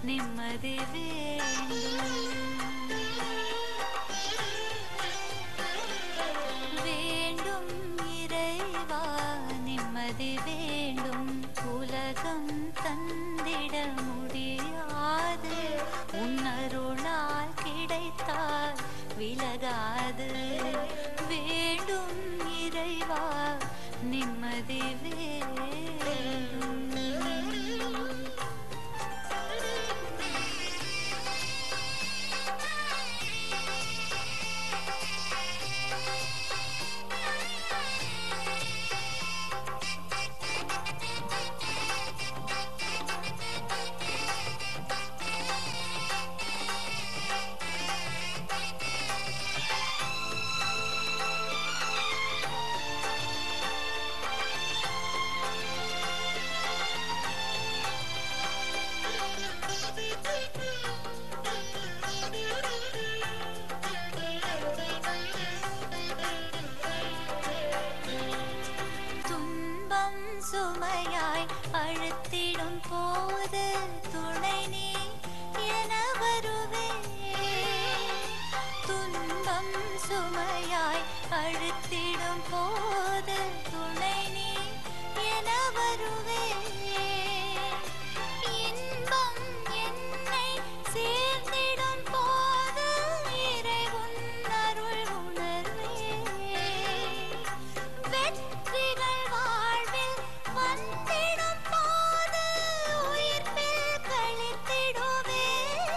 நிம்மதி வேண்டும் வேண்டும் இறைவா நிம்மதி வேண்டும் உலகம் தந்திட முடியாது உன்னருளால் கிடைத்தால் விலகாது வேண்டும் இறைவா நிம்மதி வேண்டும் துன்பம் சுமையாய் அழுத்திடும் போது துணை நீ என வருவே துன்பம் சுமையாய் அழுத்திடும் போது துணை நீ என வருவே இன்பம் என்னை சேர்ந்திடும் போது இறை உன் அருள் உணர்வே வெற்றிகள் வாழ்வில் வந்திடும் போது உயிர்ப்பில் கழித்திடுவே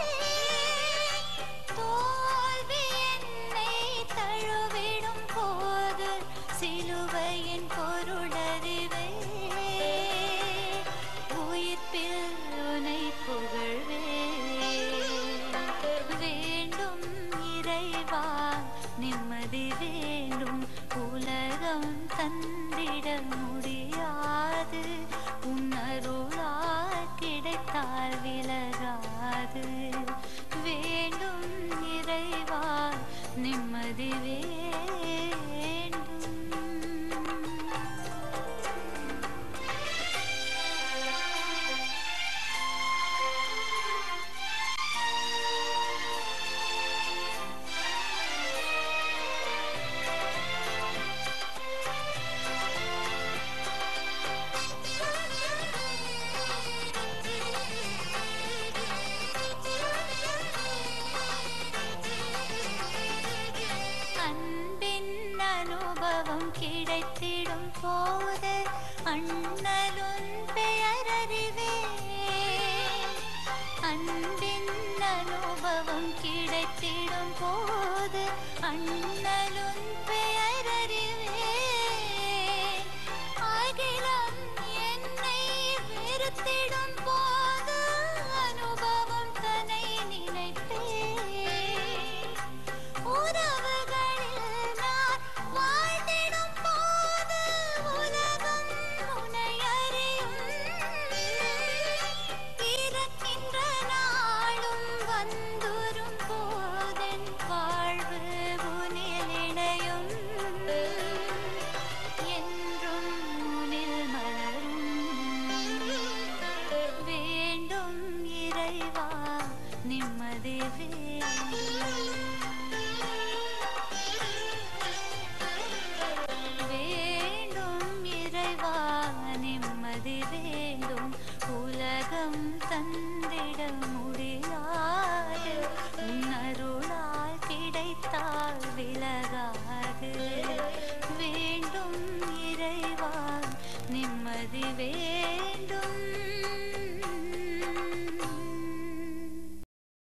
தோல்வி என்னை தழுவிடும் போது சிலுவையின் பொருளறிவே உயிர்ப்பில் உனை புகழ்வே வேண்டும் இறைவா நிம்மதி வேண்டும் உலகம் தந்திட முடியாது உன்னருளால் கிடைத்தால் விலகாது வேண்டும் இறைவா நிம்மதி வேண்டும் அன்பின் அனுபவம் கிடைத்திடும் போது அண்ணலுன் பெயரறிவே அன்பின் அனுபவம் கிடைத்திடும் போது அண்ணலுன் பெயரறிவே அகிலம் என்னை வெறுத்திடும் போது அனுபவம் தன்னை நினைப்பேன் உறவுகளில் நான் வாழ்ந்திடும் போது உலகம் உன்னை அறியும் இறக்கின்ற நாளும் வந்துரும் போதென் வாழ்வு உனில் இணையும் என்றும் உனில் மலரும் வேண்டும் இறைவா நிம்மதி வேண்டும் இறைவா நிம்மதி வேண்டும் உலகம் தந்திட முடியாது உன்னருளால் கிடைத்தால் விலகாது வேண்டும் இறைவா நிம்மதி வேண்டும்